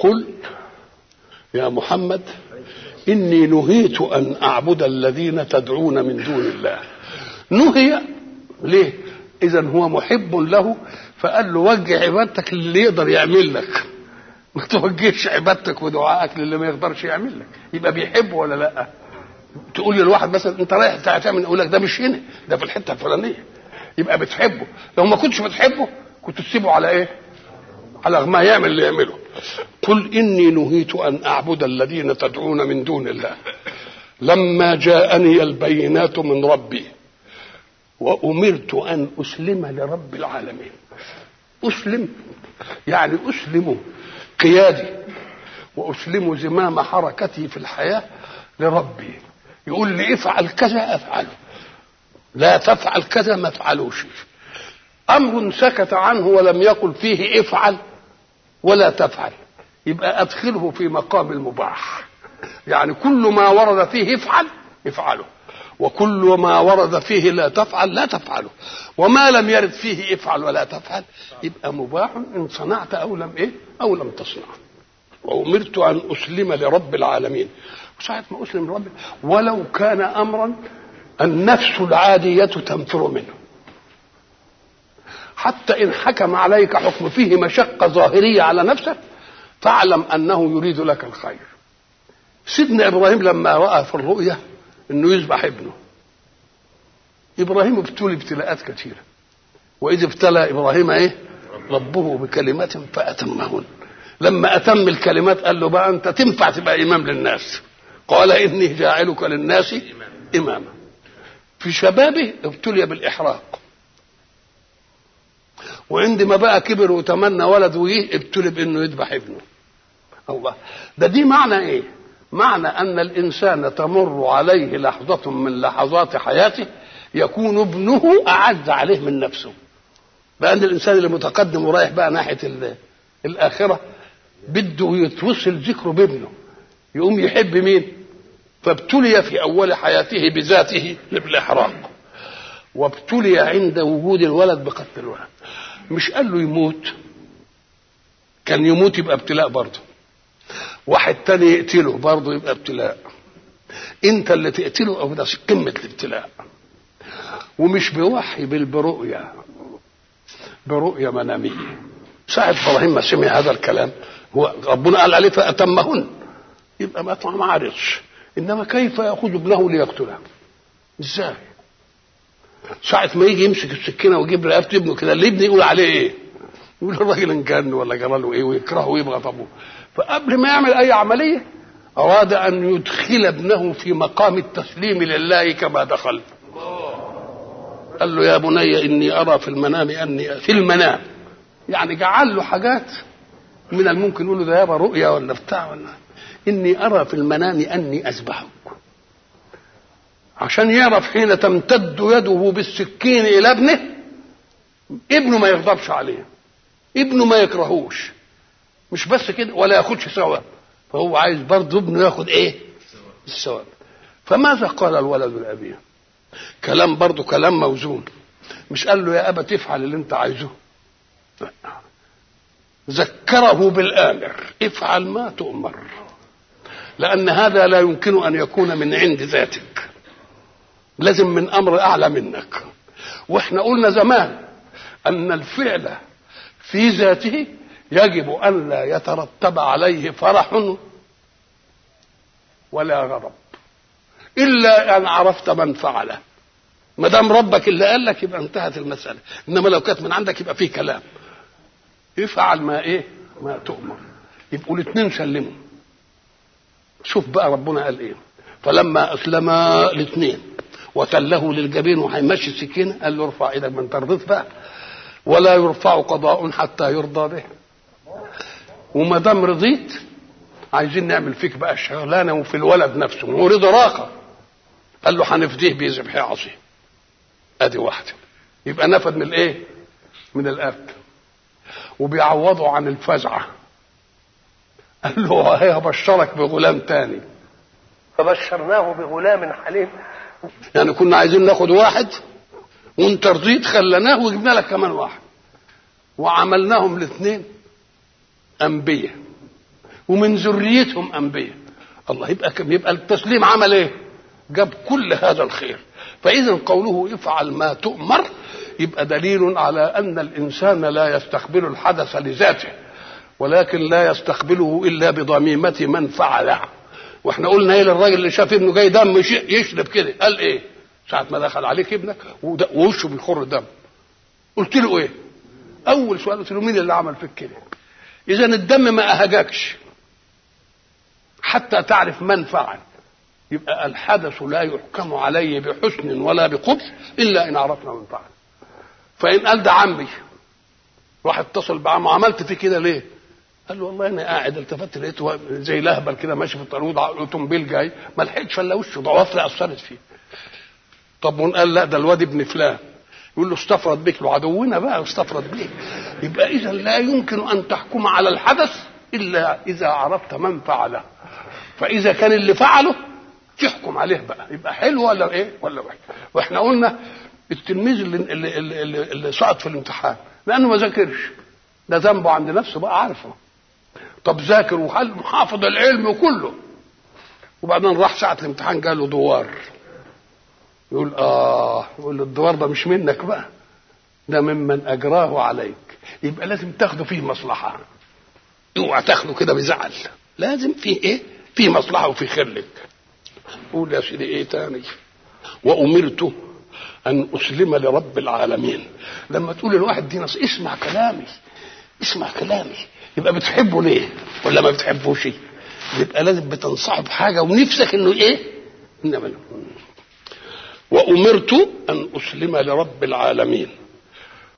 قل يا محمد إني نهيت أن أعبد الذين تدعون من دون الله نهي ليه إذا هو محب له فقال له وجه عبادتك للي يقدر يعمل لك ما توجهش عبادتك ودعائك للي ما يقدرش يعمل لك يبقى بيحبه ولا لا تقول للواحد مثلا انت رايح تعمل يقول لك ده مش هنا ده في الحته الفلانيه يبقى بتحبه لو ما كنتش بتحبه كنت تسيبه على ايه على ما يعمل اللي يعمله قل اني نهيت ان اعبد الذين تدعون من دون الله لما جاءني البينات من ربي وامرت ان اسلم لرب العالمين اسلم يعني اسلم قيادي واسلم زمام حركتي في الحياه لربي يقول لي افعل كذا افعله لا تفعل كذا ما افعلوش امر سكت عنه ولم يقل فيه افعل ولا تفعل يبقى ادخله في مقام المباح يعني كل ما ورد فيه افعل افعله وكل ما ورد فيه لا تفعل لا تفعله وما لم يرد فيه افعل ولا تفعل يبقى مباح ان صنعت او لم ايه او لم تصنع وامرت ان اسلم لرب العالمين ساعة ما اسلم لرب ولو كان امرا النفس العادية تنفر منه حتى ان حكم عليك حكم فيه مشقة ظاهرية على نفسك فاعلم انه يريد لك الخير سيدنا ابراهيم لما راى في الرؤيا انه يذبح ابنه ابراهيم ابتلي ابتلاءات كثيره واذ ابتلى ابراهيم ايه ربه بكلمات فاتمهن لما اتم الكلمات قال له بقى انت تنفع تبقى امام للناس قال اني جاعلك للناس اماما في شبابه ابتلي بالاحراق وعندما بقى كبر وتمنى ولد ويه ابتلي بانه يذبح ابنه الله ده دي معنى ايه معنى ان الانسان تمر عليه لحظه من لحظات حياته يكون ابنه اعز عليه من نفسه لان الانسان اللي متقدم ورايح بقى ناحيه الاخره بده يتوصل ذكره بابنه يقوم يحب مين فابتلي في اول حياته بذاته بالاحراق وابتلي عند وجود الولد بقتل الولد مش قال له يموت كان يموت يبقى ابتلاء برضه واحد تاني يقتله برضه يبقى ابتلاء انت اللي تقتله او ده قمه الابتلاء ومش بوحي بل برؤيا برؤيا مناميه ساعة ابراهيم ما سمع هذا الكلام هو ربنا قال عليه فاتمهن يبقى ما ما عرفش انما كيف ياخذ ابنه ليقتله ازاي ساعة ما يجي يمسك السكينة ويجيب رقبة ابنه كده اللي ابني يقول عليه ايه؟ يقول الراجل انجن ولا جرى له ايه ويكرهه ويبغض ابوه فقبل ما يعمل اي عملية اراد ان يدخل ابنه في مقام التسليم لله كما دخل قال له يا بني اني ارى في المنام اني في المنام يعني جعل له حاجات من الممكن يقول له ده يابا رؤيا ولا بتاع ولا اني ارى في المنام اني اذبحك عشان يعرف حين تمتد يده بالسكين الى ابنه ابنه ما يغضبش عليه ابنه ما يكرهوش مش بس كده ولا ياخدش ثواب فهو عايز برضه ابنه ياخد ايه الثواب فماذا قال الولد لابيه كلام برضه كلام موزون مش قال له يا ابا تفعل اللي انت عايزه لا. ذكره بالامر افعل ما تؤمر لان هذا لا يمكن ان يكون من عند ذاتك لازم من امر اعلى منك واحنا قلنا زمان ان الفعل في ذاته يجب ان لا يترتب عليه فرح ولا غضب الا ان عرفت من فعله ما دام ربك اللي قال لك يبقى انتهت المساله انما لو كانت من عندك يبقى فيه كلام افعل ما ايه ما تؤمر يبقوا الاثنين سلموا شوف بقى ربنا قال ايه فلما اسلم الاثنين وتله للجبين وهيمشي السكينه قال له ارفع ايدك ما انت رضيت بقى ولا يرفع قضاء حتى يرضى به وما دام رضيت عايزين نعمل فيك بقى الشغلانه وفي الولد نفسه ورضا راقه قال له هنفديه بذبح عظيم ادي واحده يبقى نفد من الايه من القتل وبيعوضوا عن الفزعه قال له هي بشرك بغلام تاني فبشرناه بغلام حليم يعني كنا عايزين ناخد واحد وانت رضيت خلناه وجبنا لك كمان واحد وعملناهم الاثنين انبياء ومن ذريتهم انبياء الله يبقى يبقى التسليم عمل ايه جاب كل هذا الخير فاذا قوله افعل ما تؤمر يبقى دليل على ان الانسان لا يستقبل الحدث لذاته ولكن لا يستقبله الا بضميمه من فعله واحنا قلنا ايه للراجل اللي شاف ابنه جاي دم يشرب كده قال ايه ساعه ما دخل عليك ابنك ووشه بيخر دم قلت له ايه اول سؤال قلت له مين اللي عمل فيك كده اذا الدم ما اهجكش حتى تعرف من فعل يبقى الحدث لا يحكم عليه بحسن ولا بقبح الا ان عرفنا من فعل فان قال ده عمي راح اتصل بعمه عملت فيه كده ليه قال له والله انا قاعد التفت لقيته زي لهبل كده ماشي في الطريق اوتومبيل جاي ما لحقتش الا وشه ضوافري اثرت فيه طب قال لا ده الواد ابن فلان يقول له استفرد بك له عدونا بقى استفرد بك يبقى اذا لا يمكن ان تحكم على الحدث الا اذا عرفت من فعله فاذا كان اللي فعله تحكم عليه بقى يبقى حلو ولا ايه ولا وحش واحنا قلنا التلميذ اللي اللي, اللي, اللي سقط في الامتحان لانه ما ذاكرش ده ذنبه عند نفسه بقى عارفه طب ذاكر وحافظ العلم كله وبعدين راح ساعة الامتحان قال له دوار يقول اه يقول له الدوار ده مش منك بقى ده ممن اجراه عليك يبقى لازم تاخده فيه مصلحه اوعى تاخده كده بزعل لازم فيه ايه فيه مصلحه وفيه خير لك قول يا سيدي ايه تاني وامرت ان اسلم لرب العالمين لما تقول لواحد دي نص اسمع كلامي اسمع كلامي يبقى بتحبه ليه ولا ما بتحبوش يبقى لازم بتنصحه بحاجه ونفسك انه ايه انما وامرت ان اسلم لرب العالمين